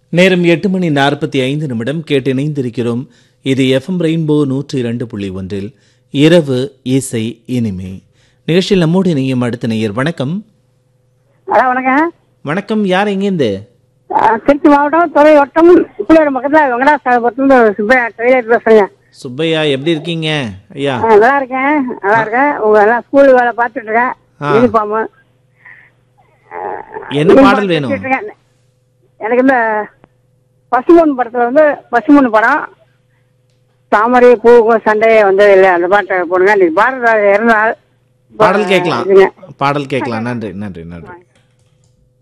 நேரம் எட்டு மணி நாற்பத்தி ஐந்து நிமிடம் கேட்டு இணைந்திருக்கிறோம் இது எஃப்எம் ரெயின்போ நூற்றி இரண்டு புள்ளி ஒன்றில் இரவு இசை இனிமே நிகழ்ச்சியில் நம்மோடு இணையும் அடுத்த நேயர் வணக்கம் ஹலோ வணக்கம் வணக்கம் யார் எங்கேருந்து அஹ் திருச்சி மாவட்டம் துறை வட்டம் புள்ளியோட பக்கத்தில் வெங்கடாசாபுரத்துலேருந்து சுப்பையா டெய்லர் பேசுகிறேங்க சுப்பையா எப்படி இருக்கீங்க ஐயா நல்லா இருக்கேன் நல்லா இருக்கேன் உங்கள் எல்லாம் ஸ்கூல் வேலை பார்த்துட்டு இருக்கேன் ஆ. யூனிஃபார்மு என்ன பாடல் வேணும் எனக்கு இந்த பசுமொன் படத்தில் வந்து பசுமொன் படம் தாமரை பூக்கும் சண்டையே வந்தது இல்லை அந்த பாட்டை போடுங்க இன்னைக்கு பாரத இறந்தால் பாடல் கேட்கலாம் இதுங்க பாடல் கேட்கலாம் நன்றி நன்றி நன்றி